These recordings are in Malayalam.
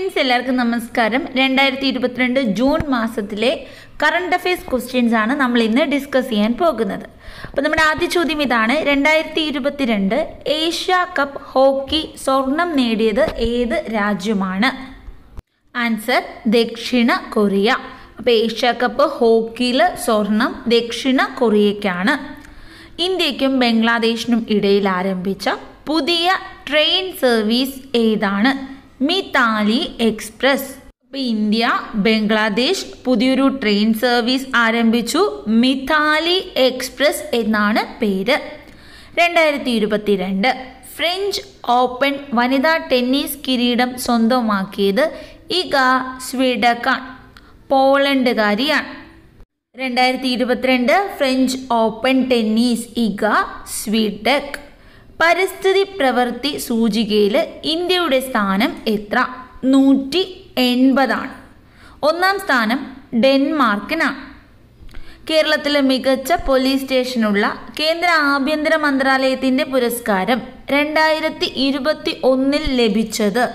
ഫ്രണ്ട്സ് എല്ലാവർക്കും നമസ്കാരം രണ്ടായിരത്തി ഇരുപത്തിരണ്ട് ജൂൺ മാസത്തിലെ കറണ്ട് അഫയേഴ്സ് ക്വസ്റ്റ്യൻസ് ആണ് നമ്മൾ ഇന്ന് ഡിസ്കസ് ചെയ്യാൻ പോകുന്നത് അപ്പോൾ നമ്മുടെ ആദ്യ ചോദ്യം ഇതാണ് രണ്ടായിരത്തി ഇരുപത്തിരണ്ട് ഏഷ്യ കപ്പ് ഹോക്കി സ്വർണം നേടിയത് ഏത് രാജ്യമാണ് ആൻസർ ദക്ഷിണ കൊറിയ അപ്പോൾ ഏഷ്യ കപ്പ് ഹോക്കിയിൽ സ്വർണം ദക്ഷിണ കൊറിയയ്ക്കാണ് ഇന്ത്യക്കും ബംഗ്ലാദേശിനും ഇടയിൽ ആരംഭിച്ച പുതിയ ട്രെയിൻ സർവീസ് ഏതാണ് മിതാലി എക്സ്പ്രസ് അപ്പോൾ ഇന്ത്യ ബംഗ്ലാദേശ് പുതിയൊരു ട്രെയിൻ സർവീസ് ആരംഭിച്ചു മിതാലി എക്സ്പ്രസ് എന്നാണ് പേര് രണ്ടായിരത്തി ഇരുപത്തിരണ്ട് ഫ്രഞ്ച് ഓപ്പൺ വനിതാ ടെന്നീസ് കിരീടം സ്വന്തമാക്കിയത് ഇഗ സ്വീഡക്കാൺ പോളണ്ടുകാരിയാണ് രണ്ടായിരത്തി ഇരുപത്തിരണ്ട് French open tennis Iga Swiatek പരിസ്ഥിതി പ്രവൃത്തി സൂചികയിൽ ഇന്ത്യയുടെ സ്ഥാനം എത്ര നൂറ്റി എൺപതാണ് ഒന്നാം സ്ഥാനം ഡെൻമാർക്കിനാണ് കേരളത്തിലെ മികച്ച പോലീസ് സ്റ്റേഷനുള്ള കേന്ദ്ര ആഭ്യന്തര മന്ത്രാലയത്തിൻ്റെ പുരസ്കാരം രണ്ടായിരത്തി ഇരുപത്തി ഒന്നിൽ ലഭിച്ചത്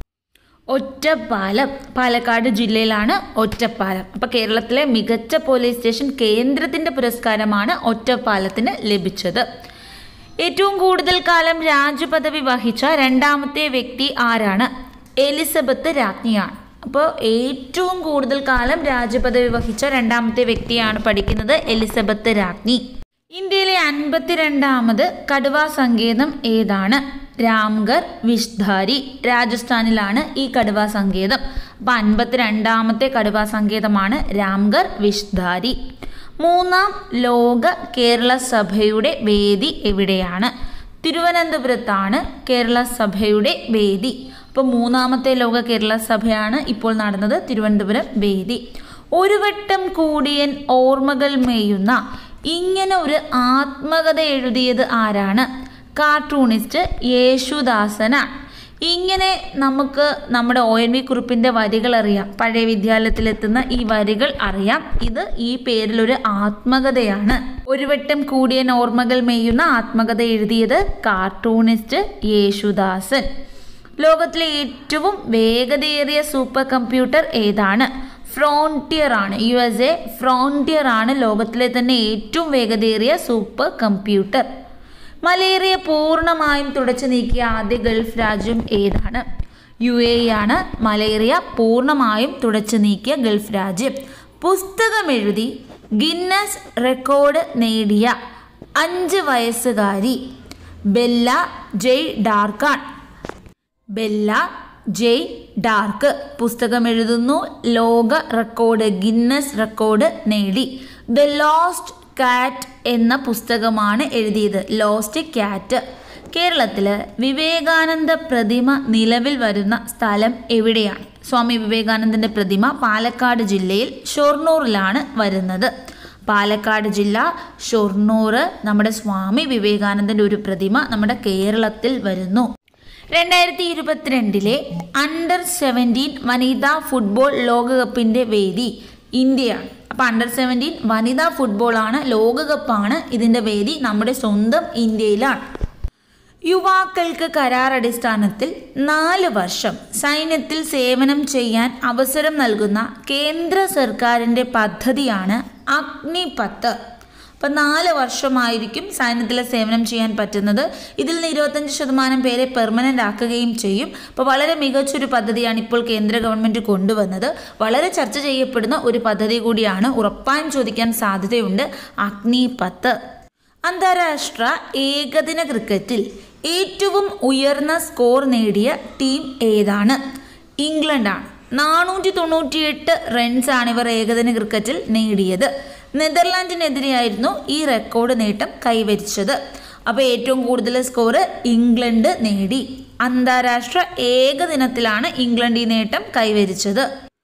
ഒറ്റപ്പാലം പാലക്കാട് ജില്ലയിലാണ് ഒറ്റപ്പാലം അപ്പോൾ കേരളത്തിലെ മികച്ച പോലീസ് സ്റ്റേഷൻ കേന്ദ്രത്തിൻ്റെ പുരസ്കാരമാണ് ഒറ്റപ്പാലത്തിന് ലഭിച്ചത് ഏറ്റവും കൂടുതൽ കാലം രാജപദവി വഹിച്ച രണ്ടാമത്തെ വ്യക്തി ആരാണ് എലിസബത്ത് രാജ്ഞിയാണ് അപ്പോൾ ഏറ്റവും കൂടുതൽ കാലം രാജപദവി വഹിച്ച രണ്ടാമത്തെ വ്യക്തിയാണ് പഠിക്കുന്നത് എലിസബത്ത് രാജ്ഞി ഇന്ത്യയിലെ അൻപത്തിരണ്ടാമത് കടുവാ സങ്കേതം ഏതാണ് രാംഗർ വിഷ്ധാരി രാജസ്ഥാനിലാണ് ഈ കടുവാ സങ്കേതം അപ്പം അൻപത്തിരണ്ടാമത്തെ കടുവാ സങ്കേതമാണ് രാംഗർ വിഷ്ധാരി മൂന്നാം ലോക കേരള സഭയുടെ വേദി എവിടെയാണ് തിരുവനന്തപുരത്താണ് കേരള സഭയുടെ വേദി അപ്പോൾ മൂന്നാമത്തെ ലോക കേരള സഭയാണ് ഇപ്പോൾ നടന്നത് തിരുവനന്തപുരം വേദി ഒരു വട്ടം കൂടിയൻ ഓർമ്മകൾ മേയുന്ന ഇങ്ങനെ ഒരു ആത്മകഥ എഴുതിയത് ആരാണ് കാർട്ടൂണിസ്റ്റ് യേശുദാസനാണ് ഇങ്ങനെ നമുക്ക് നമ്മുടെ ഒ എൻ വി കുറിപ്പിൻ്റെ വരികൾ അറിയാം പഴയ വിദ്യാലയത്തിലെത്തുന്ന ഈ വരികൾ അറിയാം ഇത് ഈ പേരിലൊരു ആത്മകഥയാണ് ഒരു വട്ടം കൂടിയൻ ഓർമ്മകൾ മേയുന്ന ആത്മകഥ എഴുതിയത് കാർട്ടൂണിസ്റ്റ് യേശുദാസൻ ലോകത്തിലെ ഏറ്റവും വേഗതയേറിയ സൂപ്പർ കമ്പ്യൂട്ടർ ഏതാണ് ഫ്രോണ്ടിയർ ആണ് യു എസ് എ ഫ്രോണ്ടിയർ ആണ് ലോകത്തിലെ തന്നെ ഏറ്റവും വേഗതയേറിയ സൂപ്പർ കമ്പ്യൂട്ടർ മലേറിയ പൂർണ്ണമായും തുടച്ചു നീക്കിയ ആദ്യ ഗൾഫ് രാജ്യം ഏതാണ് യു എ ആണ് മലേറിയ പൂർണ്ണമായും തുടച്ചു നീക്കിയ ഗൾഫ് രാജ്യം പുസ്തകം എഴുതി ഗിന്നസ് റെക്കോർഡ് നേടിയ അഞ്ച് വയസ്സുകാരി ബെല്ല ജയ് ഡാർക്കാൺ ബെല്ല ജെയ് ഡാർക്ക് പുസ്തകം എഴുതുന്നു ലോക റെക്കോർഡ് ഗിന്നസ് റെക്കോർഡ് നേടി ദ ലോസ്റ്റ് കാറ്റ് എന്ന പുസ്തകമാണ് എഴുതിയത് ലോസ്റ്റ് ക്യാറ്റ് കേരളത്തിൽ വിവേകാനന്ദ പ്രതിമ നിലവിൽ വരുന്ന സ്ഥലം എവിടെയാണ് സ്വാമി വിവേകാനന്ദൻ്റെ പ്രതിമ പാലക്കാട് ജില്ലയിൽ ഷൊർണൂറിലാണ് വരുന്നത് പാലക്കാട് ജില്ല ഷൊർണൂർ നമ്മുടെ സ്വാമി വിവേകാനന്ദൻ്റെ ഒരു പ്രതിമ നമ്മുടെ കേരളത്തിൽ വരുന്നു രണ്ടായിരത്തി ഇരുപത്തിരണ്ടിലെ അണ്ടർ സെവൻറ്റീൻ വനിതാ ഫുട്ബോൾ ലോകകപ്പിൻ്റെ വേദി ഇന്ത്യയാണ് അപ്പോൾ അണ്ടർ സെവൻറ്റീൻ വനിതാ ഫുട്ബോളാണ് ലോകകപ്പാണ് ഇതിൻ്റെ വേദി നമ്മുടെ സ്വന്തം ഇന്ത്യയിലാണ് യുവാക്കൾക്ക് കരാർ അടിസ്ഥാനത്തിൽ നാല് വർഷം സൈന്യത്തിൽ സേവനം ചെയ്യാൻ അവസരം നൽകുന്ന കേന്ദ്ര സർക്കാരിൻ്റെ പദ്ധതിയാണ് അഗ്നിപത്ത് അപ്പം നാല് വർഷമായിരിക്കും സൈന്യത്തിലെ സേവനം ചെയ്യാൻ പറ്റുന്നത് ഇതിൽ നിന്ന് ഇരുപത്തഞ്ച് ശതമാനം പേരെ പെർമനൻ്റ് ആക്കുകയും ചെയ്യും അപ്പോൾ വളരെ മികച്ചൊരു പദ്ധതിയാണ് ഇപ്പോൾ കേന്ദ്ര ഗവൺമെൻറ് കൊണ്ടുവന്നത് വളരെ ചർച്ച ചെയ്യപ്പെടുന്ന ഒരു പദ്ധതി കൂടിയാണ് ഉറപ്പായും ചോദിക്കാൻ സാധ്യതയുണ്ട് അഗ്നിപത്ത് അന്താരാഷ്ട്ര ഏകദിന ക്രിക്കറ്റിൽ ഏറ്റവും ഉയർന്ന സ്കോർ നേടിയ ടീം ഏതാണ് ഇംഗ്ലണ്ടാണ് നാനൂറ്റി തൊണ്ണൂറ്റിയെട്ട് റൺസാണ് ഇവർ ഏകദിന ക്രിക്കറ്റിൽ നേടിയത് നെതർലാൻഡിനെതിരെയായിരുന്നു ഈ റെക്കോർഡ് നേട്ടം കൈവരിച്ചത് അപ്പോൾ ഏറ്റവും കൂടുതൽ സ്കോർ ഇംഗ്ലണ്ട് നേടി അന്താരാഷ്ട്ര ഏകദിനത്തിലാണ് ഇംഗ്ലണ്ട് ഈ നേട്ടം കൈവരിച്ചത്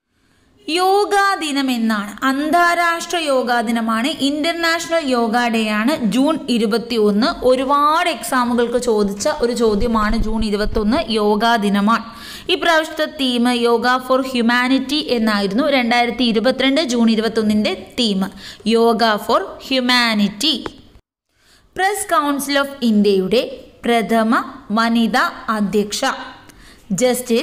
യോഗാ ദിനം എന്നാണ് അന്താരാഷ്ട്ര യോഗാ ദിനമാണ് ഇന്റർനാഷണൽ യോഗ ഡേ ആണ് ജൂൺ ഇരുപത്തി ഒന്ന് ഒരുപാട് എക്സാമുകൾക്ക് ചോദിച്ച ഒരു ചോദ്യമാണ് ജൂൺ ഇരുപത്തി ഒന്ന് യോഗാ ദിനമാണ് ഈ പ്രാവശ്യത്തെ തീം യോഗ ഫോർ ഹ്യൂമാനിറ്റി എന്നായിരുന്നു രണ്ടായിരത്തി ഇരുപത്തിരണ്ട് ജൂൺ ഇരുപത്തൊന്നിൻ്റെ theme yoga for humanity press council of ഇന്ത്യയുടെ പ്രഥമ വനിതാ അധ്യക്ഷ ജസ്റ്റിസ്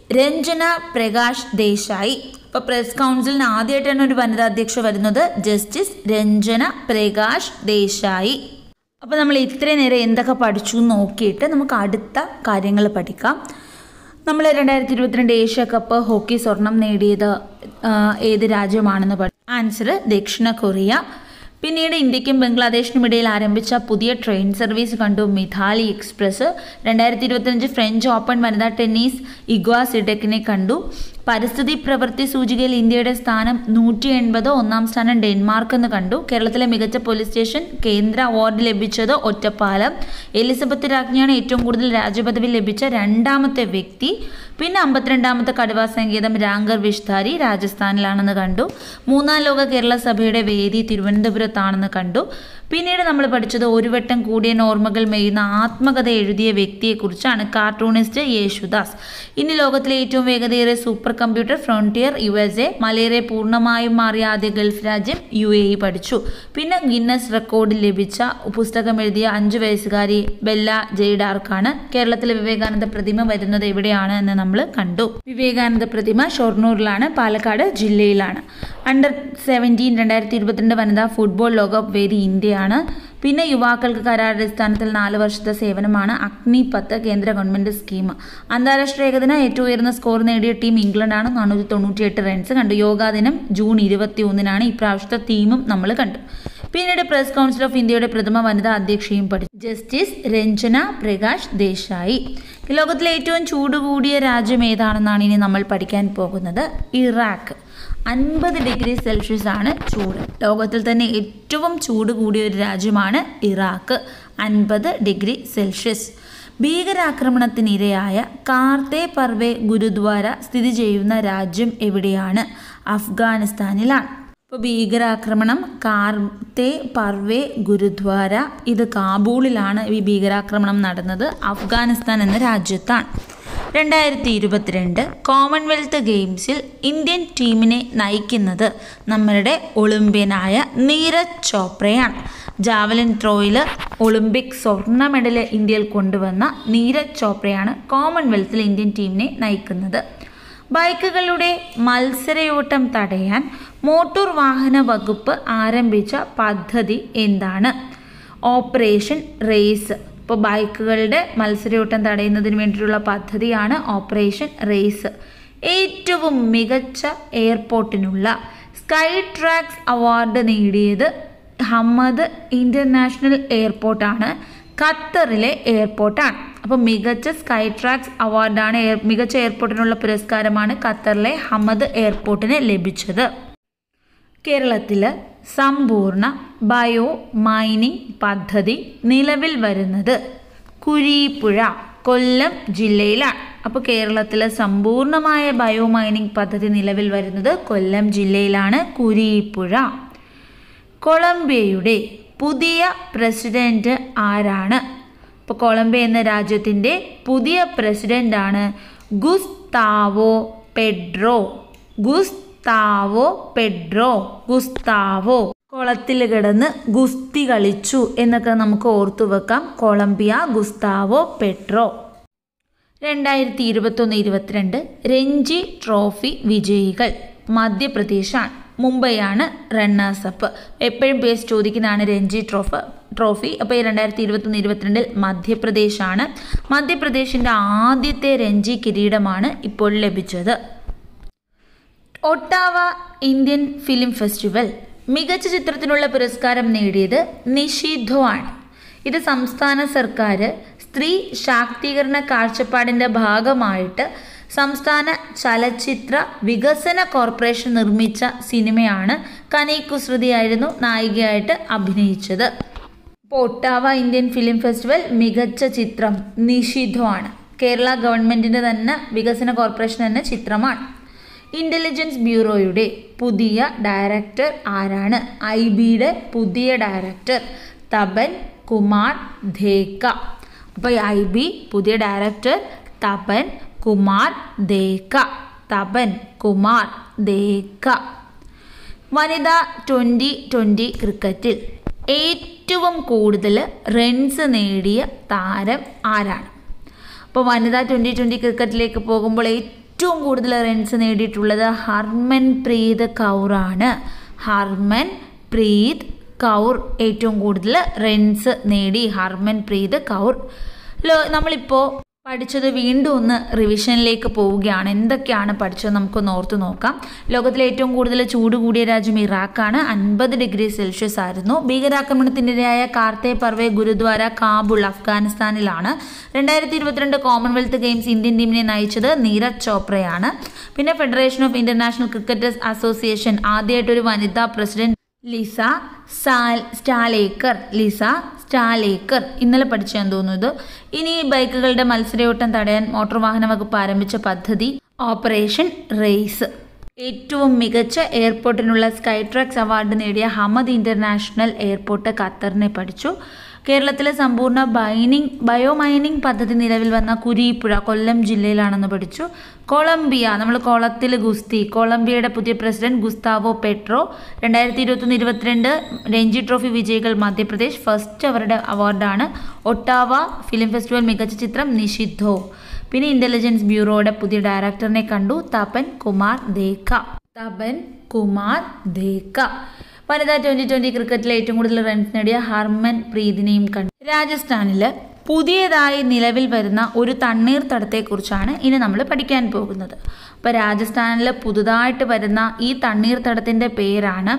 രഞ്ജന പ്രകാശ് ദേശായി അപ്പോൾ പ്രസ് കൗൺസിലിന് ആദ്യമായിട്ടാണ് ഒരു വനിതാ അധ്യക്ഷ വരുന്നത് ജസ്റ്റിസ് രഞ്ജന പ്രകാശ് ദേശായി അപ്പോൾ നമ്മൾ ഇത്രയും നേരം എന്തൊക്കെ പഠിച്ചു എന്ന് നോക്കിയിട്ട് നമുക്ക് അടുത്ത കാര്യങ്ങൾ പഠിക്കാം നമ്മൾ രണ്ടായിരത്തി ഇരുപത്തിരണ്ട് ഏഷ്യ കപ്പ് ഹോക്കി സ്വർണം നേടിയത് ആ, ഏത് രാജ്യമാണെന്ന് പഠി ആൻസർ ദക്ഷിണ കൊറിയ പിന്നീട് ഇന്ത്യക്കും ബംഗ്ലാദേശിനും ഇടയിൽ ആരംഭിച്ച പുതിയ ട്രെയിൻ സർവീസ് കണ്ടു മിഥാലി എക്സ്പ്രസ് രണ്ടായിരത്തി ഇരുപത്തിയഞ്ച് ഫ്രഞ്ച് ഓപ്പൺ വനിതാ ടെന്നീസ് ഇഗ്വ സിഡെക്കിനെ കണ്ടു പരിസ്ഥിതി പ്രവൃത്തി സൂചികയിൽ ഇന്ത്യയുടെ സ്ഥാനം നൂറ്റി എൺപത് ഒന്നാം സ്ഥാനം ഡെൻമാർക്ക് എന്ന് കണ്ടു കേരളത്തിലെ മികച്ച പോലീസ് സ്റ്റേഷൻ കേന്ദ്ര അവാർഡ് ലഭിച്ചത് ഒറ്റപ്പാലം എലിസബത്ത് രാജ്ഞിയാണ് ഏറ്റവും കൂടുതൽ രാജപദവി ലഭിച്ച രണ്ടാമത്തെ വ്യക്തി പിന്നെ അമ്പത്തിരണ്ടാമത്തെ കടുവ സംഗീതം രാങ്കർ വിഷ്താരി രാജസ്ഥാനിലാണെന്ന് കണ്ടു മൂന്നാം ലോക കേരള സഭയുടെ വേദി തിരുവനന്തപുരത്താണെന്ന് കണ്ടു പിന്നീട് നമ്മൾ പഠിച്ചത് ഒരു വട്ടം കൂടിയ ഓർമ്മകൾ മെയ്യുന്ന ആത്മകഥ എഴുതിയ വ്യക്തിയെക്കുറിച്ചാണ് കാർട്ടൂണിസ്റ്റ് യേശുദാസ് ഇനി ലോകത്തിലെ ഏറ്റവും വേഗതയേറിയ super computer Frontier U S A malaria പൂർണ്ണമായും മാറിയ ആദ്യ ഗൾഫ് രാജ്യം യു എ ഇ പഠിച്ചു പിന്നെ ഗിന്നസ് റെക്കോർഡ് ലഭിച്ച പുസ്തകം എഴുതിയ അഞ്ചു വയസ്സുകാരി ബെല്ല ജെയ്ഡാർക്കാണ് കേരളത്തിലെ വിവേകാനന്ദ പ്രതിമ വരുന്നത് എവിടെയാണ് എന്ന് നമ്മൾ കണ്ടു വിവേകാനന്ദ പ്രതിമ ഷൊർണൂരിലാണ് പാലക്കാട് ജില്ലയിലാണ് അണ്ടർ സെവൻറ്റീൻ രണ്ടായിരത്തി ഇരുപത്തിരണ്ട് വനിതാ ഫുട്ബോൾ ലോകകപ്പ് വേദി ഇന്ത്യയാണ് പിന്നെ യുവാക്കൾക്ക് കരാറടിസ്ഥാനത്തിൽ നാല് വർഷത്തെ സേവനമാണ് അഗ്നി പത്ത് കേന്ദ്ര ഗവൺമെന്റ് സ്കീം അന്താരാഷ്ട്ര ഏകദിന ഏറ്റവും ഉയർന്ന സ്കോർ നേടിയ ടീം ഇംഗ്ലണ്ടാണ് നാനൂറ്റി തൊണ്ണൂറ്റിയെട്ട് റൺസ് കണ്ടു യോഗാ ദിനം ജൂൺ ഇരുപത്തി ഒന്നിനാണ് ഇപ്രാവശ്യത്തെ തീമും നമ്മൾ കണ്ടു പിന്നീട് പ്രസ് കൗൺസിൽ ഓഫ് ഇന്ത്യയുടെ പ്രഥമ വനിതാ അധ്യക്ഷയും പഠിച്ചു ജസ്റ്റിസ് രഞ്ജന പ്രകാശ് ദേശായി ലോകത്തിലെ ഏറ്റവും ചൂട് കൂടിയ രാജ്യം ഏതാണെന്നാണ് ഇനി നമ്മൾ പഠിക്കാൻ പോകുന്നത് ഇറാഖ് അൻപത് ഡിഗ്രി സെൽഷ്യസ് ആണ് ചൂട് ലോകത്തിൽ തന്നെ ഏറ്റവും ചൂട് കൂടിയ ഒരു രാജ്യമാണ് ഇറാഖ് അൻപത് ഡിഗ്രി സെൽഷ്യസ് ഭീകരാക്രമണത്തിനിരയായ കാർത്തെ പർവെ ഗുരുദ്വാര സ്ഥിതി ചെയ്യുന്ന രാജ്യം എവിടെയാണ് അഫ്ഗാനിസ്ഥാനിലാണ് ഇപ്പോൾ ഭീകരാക്രമണം കാർത്തെ പർവെ ഗുരുദ്വാര ഇത് കാബൂളിലാണ് ഈ ഭീകരാക്രമണം നടന്നത് അഫ്ഗാനിസ്ഥാൻ എന്ന രാജ്യത്താണ് രണ്ടായിരത്തി ഇരുപത്തിരണ്ട് കോമൺവെൽത്ത് ഗെയിംസിൽ ഇന്ത്യൻ ടീമിനെ നയിക്കുന്നത് നമ്മളുടെ ഒളിമ്പ്യനായ നീരജ് ചോപ്രയാണ് ജാവലിൻ ത്രോയിൽ ഒളിമ്പിക് സ്വർണ്ണ മെഡൽ ഇന്ത്യയിൽ കൊണ്ടുവന്ന നീരജ് ചോപ്രയാണ് കോമൺവെൽത്തിൽ ഇന്ത്യൻ ടീമിനെ നയിക്കുന്നത് ബൈക്കുകളുടെ മത്സരയോട്ടം തടയാൻ മോട്ടോർ വാഹന വകുപ്പ് ആരംഭിച്ച പദ്ധതി എന്താണ് ഓപ്പറേഷൻ റേസ് ഇപ്പോൾ ബൈക്കുകളുടെ മത്സരയോട്ടം തടയുന്നതിന് വേണ്ടിയിട്ടുള്ള പദ്ധതിയാണ് ഓപ്പറേഷൻ റേസ് ഏറ്റവും മികച്ച എയർപോർട്ടിനുള്ള സ്കൈ ട്രാക്സ് അവാർഡ് നേടിയത് ഹമ്മദ് ഇൻ്റർനാഷണൽ എയർപോർട്ടാണ് ഖത്തറിലെ എയർപോർട്ടാണ് അപ്പോൾ മികച്ച സ്കൈ ട്രാക്സ് അവാർഡാണ് എയർ മികച്ച എയർപോർട്ടിനുള്ള പുരസ്കാരമാണ് ഖത്തറിലെ ഹമ്മദ് എയർപോർട്ടിന് ലഭിച്ചത് കേരളത്തിൽ സമ്പൂർണ്ണ ബയോ മൈനിങ് പദ്ധതി നിലവിൽ വരുന്നത് കുരീപ്പുഴ കൊല്ലം ജില്ലയിലാണ് അപ്പോൾ കേരളത്തിലെ സമ്പൂർണ്ണമായ ബയോ മൈനിങ് പദ്ധതി നിലവിൽ വരുന്നത് കൊല്ലം ജില്ലയിലാണ് കുരീപ്പുഴ കൊളംബിയയുടെ പുതിയ പ്രസിഡന്റ് ആരാണ് ഇപ്പോൾ കൊളംബിയ എന്ന രാജ്യത്തിൻ്റെ പുതിയ പ്രസിഡന്റാണ് Gustavo Petro Gustavo Petro Gustavo കുളത്തിൽ കിടന്ന് ഗുസ്തി കളിച്ചു എന്നൊക്കെ നമുക്ക് ഓർത്തു വെക്കാം കൊളംബിയ ഗുസ്താവോ പെട്രോ രണ്ടായിരത്തി ഇരുപത്തൊന്ന് ഇരുപത്തിരണ്ട് രഞ്ജി ട്രോഫി വിജയികൾ മധ്യപ്രദേശാണ് മുംബൈയാണ് റണ്ണേഴ്സ് അപ്പ് എപ്പോഴും പേസ് ചോദിക്കുന്നതാണ് രഞ്ജി ട്രോഫ് ട്രോഫി അപ്പോൾ ഈ രണ്ടായിരത്തി ഇരുപത്തൊന്ന് ഇരുപത്തിരണ്ടിൽ മധ്യപ്രദേശാണ് മധ്യപ്രദേശിൻ്റെ ആദ്യത്തെ രഞ്ജി കിരീടമാണ് ഇപ്പോൾ ലഭിച്ചത് ഒട്ടാവ ഇന്ത്യൻ ഫിലിം ഫെസ്റ്റിവൽ മികച്ച ചിത്രത്തിനുള്ള പുരസ്കാരം നേടിയത് നിഷിദ്ധോ ആണ് ഇത് സംസ്ഥാന സർക്കാർ സ്ത്രീ ശാക്തീകരണ കാഴ്ചപ്പാടിൻ്റെ ഭാഗമായിട്ട് സംസ്ഥാന ചലച്ചിത്ര വികസന കോർപ്പറേഷൻ നിർമ്മിച്ച സിനിമയാണ് കനി കുസൃതിയായിരുന്നു നായികയായിട്ട് അഭിനയിച്ചത് ഇപ്പോൾ ഒട്ടാവ ഇന്ത്യൻ ഫിലിം ഫെസ്റ്റിവൽ മികച്ച ചിത്രം നിഷിദ്ധോ ആണ് കേരള ഗവൺമെൻറ്റിൻ്റെ തന്നെ വികസന കോർപ്പറേഷൻ തന്നെ ചിത്രമാണ് ഇൻ്റലിജൻസ് ബ്യൂറോയുടെ പുതിയ ഡയറക്ടർ ആരാണ് ഐ ബിയുടെ പുതിയ ഡയറക്ടർ തപൻ കുമാർ ധേക്ക അപ്പോൾ ഐ ബി പുതിയ ഡയറക്ടർ തപൻ കുമാർ ദേക്ക തപൻ കുമാർ ദേക്ക വനിതാ ട്വൻ്റി ട്വൻ്റി ക്രിക്കറ്റിൽ ഏറ്റവും കൂടുതൽ റൺസ് നേടിയ താരം ആരാണ് അപ്പോൾ വനിതാ ട്വൻ്റി ട്വൻ്റി ക്രിക്കറ്റിലേക്ക് പോകുമ്പോൾ ഏറ്റവും കൂടുതൽ റൺസ് നേടിയിട്ടുള്ളത് ഹർമൻ പ്രീത് കൗറാണ് ഹർമൻ പ്രീത് കൗർ ഏറ്റവും കൂടുതൽ റൺസ് നേടി ഹർമൻ പ്രീത് കൗർ ലോ നമ്മളിപ്പോൾ പഠിച്ചത് വീണ്ടും ഒന്ന് റിവിഷനിലേക്ക് പോവുകയാണ് എന്തൊക്കെയാണ് പഠിച്ചത് നമുക്കൊന്ന് ഓർത്ത് നോക്കാം ലോകത്തിലെ ഏറ്റവും കൂടുതൽ ചൂട് കൂടിയ രാജ്യം ഇറാഖാണ് അൻപത് ഡിഗ്രി സെൽഷ്യസ് ആയിരുന്നു ഭീകരാക്രമണത്തിനിരയായ കാർത്തെ പർവെ ഗുരുദ്വാര കാബുൾ അഫ്ഗാനിസ്ഥാനിലാണ് രണ്ടായിരത്തി ഇരുപത്തിരണ്ട് കോമൺവെൽത്ത് ഗെയിംസ് ഇന്ത്യൻ ടീമിനെ നയിച്ചത് നീരജ് ചോപ്രയാണ് പിന്നെ federation of international cricketers association ആദ്യമായിട്ടൊരു വനിതാ പ്രസിഡന്റ് ലിസ സാൽ സ്റ്റാലേക്കർ ലിസ സ്റ്റാലേക്കർ ഇന്നലെ പഠിച്ചാന്ന് തോന്നുന്നു ഇത് ഇനി ബൈക്കുകളുടെ മത്സരയോട്ടം തടയാൻ മോട്ടോർ വാഹന വകുപ്പ് ആരംഭിച്ച പദ്ധതി ഓപ്പറേഷൻ റേസ് ഏറ്റവും മികച്ച എയർപോർട്ടിനുള്ള സ്കൈ ട്രക്സ് അവാർഡ് നേടിയ ഹമദ് ഇന്റർനാഷണൽ എയർപോർട്ട് ഖത്തറിനെ പഠിച്ചു കേരളത്തിലെ സമ്പൂർണ്ണ ബൈനിങ് ബയോമൈനിങ് പദ്ധതി നിലവിൽ വന്ന കുരീപ്പുഴ കൊല്ലം ജില്ലയിലാണെന്ന് പഠിച്ചു കൊളംബിയ നമ്മൾ കുളത്തിൽ ഗുസ്തി കൊളംബിയയുടെ പുതിയ പ്രസിഡന്റ് ഗുസ്താവോ പെട്രോ രണ്ടായിരത്തി ഇരുപത്തൊന്ന് ഇരുപത്തിരണ്ട് രഞ്ജി ട്രോഫി വിജയികൾ മധ്യപ്രദേശ് ഫസ്റ്റ് അവരുടെ അവാർഡാണ് ഒട്ടാവ ഫിലിം ഫെസ്റ്റിവൽ മികച്ച ചിത്രം നിഷിദ്ധോ പിന്നെ ഇന്റലിജൻസ് ബ്യൂറോയുടെ പുതിയ ഡയറക്ടറിനെ കണ്ടു തപൻ കുമാർ ദേക്ക തപൻ കുമാർ ദേക്ക വനിതാ ട്വന്റി ട്വന്റി ക്രിക്കറ്റിൽ ഏറ്റവും കൂടുതൽ റൺസ് നേടിയ ഹർമൻ പ്രീതിനെയും കണ്ടു രാജസ്ഥാനിൽ പുതിയതായി നിലവിൽ വരുന്ന ഒരു തണ്ണീർത്തടത്തെക്കുറിച്ചാണ് ഇനി നമ്മൾ പഠിക്കാൻ പോകുന്നത് അപ്പോൾ രാജസ്ഥാനിൽ പുതുതായിട്ട് വരുന്ന ഈ തണ്ണീർത്തടത്തിൻ്റെ പേരാണ്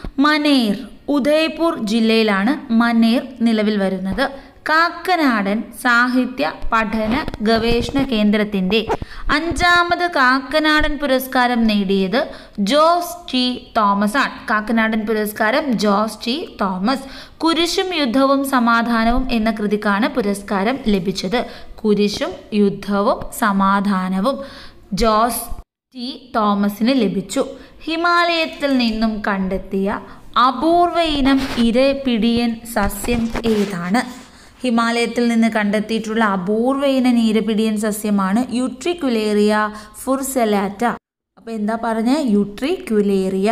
മനേർ ഉദയ്പൂർ ജില്ലയിലാണ് മനേർ നിലവിൽ വരുന്നത് കാക്കനാടൻ സാഹിത്യ പഠന ഗവേഷണ കേന്ദ്രത്തിൻ്റെ അഞ്ചാമത് കാക്കനാടൻ പുരസ്കാരം നേടിയത് ജോസ് ടി തോമസ് ആണ് കാക്കനാടൻ പുരസ്കാരം ജോസ് ടി തോമസ് കുരിശും യുദ്ധവും സമാധാനവും എന്ന കൃതിക്കാണ് പുരസ്കാരം ലഭിച്ചത് കുരിശും യുദ്ധവും സമാധാനവും ജോസ് ടി തോമസിന് ലഭിച്ചു ഹിമാലയത്തിൽ നിന്നും കണ്ടെത്തിയ അപൂർവ ഇനം ഇരപിടിയൻ സസ്യം ഏതാണ് ഹിമാലയത്തിൽ നിന്ന് കണ്ടെത്തിയിട്ടുള്ള അപൂർവ ഇനം ഈരപിടിയൻ സസ്യമാണ് യുട്രിക്കുലേറിയ ഫുർസെലാറ്റ അപ്പോൾ എന്താ പറഞ്ഞ യുട്രിക്കുലേറിയ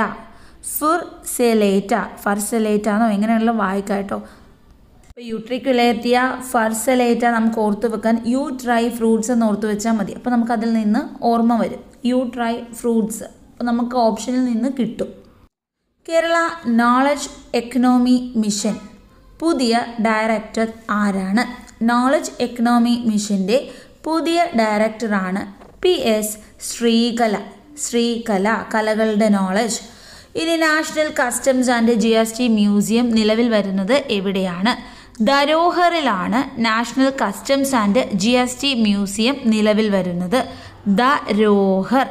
ഫുർസെലേറ്റ ഫർസെലേറ്റ എന്നോ എങ്ങനെയുള്ള വായിക്കാം കേട്ടോ അപ്പോൾ യുട്രിക്കുലേറ്റിയ ഫർസലേറ്റ നമുക്ക് ഓർത്ത് വെക്കാൻ യു ഡ്രൈ ഫ്രൂട്ട്സ് എന്ന് ഓർത്ത് വെച്ചാൽ മതി അപ്പോൾ നമുക്ക് അതിൽ നിന്ന് ഓർമ്മ വരും യു ഡ്രൈ ഫ്രൂട്ട്സ് അപ്പോൾ നമുക്ക് ഓപ്ഷനിൽ നിന്ന് കിട്ടും കേരള നോളജ് എക്കണോമി മിഷൻ പുതിയ ഡയറക്ടർ ആരാണ് നോളജ് എക്കണോമി മിഷൻ്റെ പുതിയ ഡയറക്ടറാണ് പി എസ് ശ്രീകല ശ്രീകല കലകളുടെ നോളജ് ഇനി national customs and G S T museum നിലവിൽ വരുന്നത് എവിടെയാണ് ധരോഹറിലാണ് national customs and G S T museum നിലവിൽ വരുന്നത് ധരോഹർ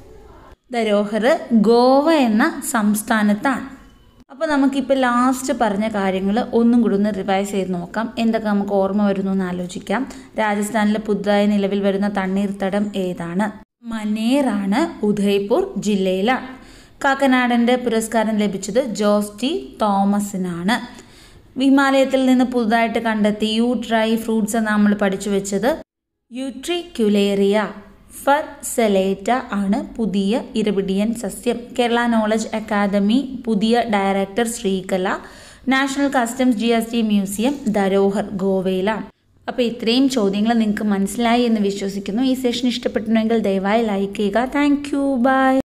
ധരോഹർ ഗോവ എന്ന സംസ്ഥാനത്താണ് അപ്പോൾ നമുക്കിപ്പോൾ ലാസ്റ്റ് പറഞ്ഞ കാര്യങ്ങൾ ഒന്നും കൂടി ഒന്ന് റിവൈസ് ചെയ്ത് നോക്കാം എന്തൊക്കെ നമുക്ക് ഓർമ്മ വരുന്നു എന്ന് ആലോചിക്കാം രാജസ്ഥാനിലെ പുതുതായി നിലവിൽ വരുന്ന തണ്ണീർത്തടം ഏതാണ് മനേറാണ് ഉദയ്പൂർ ജില്ലയിലാണ് കാക്കനാടൻ്റെ പുരസ്കാരം ലഭിച്ചത് ജോസ് ടി തോമസിനാണ് ഹിമാലയത്തിൽ നിന്ന് പുതുതായിട്ട് കണ്ടെത്തി യു ഡ്രൈ ഫ്രൂട്ട്സ് എന്ന് നമ്മൾ പഠിച്ചു വെച്ചത് യുട്രിക്യുലേറിയ ഫർസെലേറ്റ ആണ് പുതിയ ഇരപിടിയൻ സസ്യം കേരള നോളജ് അക്കാദമി പുതിയ director Sreekala national customs G S T museum Dharohar ഗോവയിലാണ് അപ്പോൾ ഇത്രയും ചോദ്യങ്ങൾ നിങ്ങൾക്ക് മനസ്സിലായി എന്ന് വിശ്വസിക്കുന്നു ഈ സെഷൻ ഇഷ്ടപ്പെട്ടിട്ടുണ്ടെങ്കിൽ ദയവായി ലൈക്ക് ചെയ്യുക താങ്ക് യു ബൈ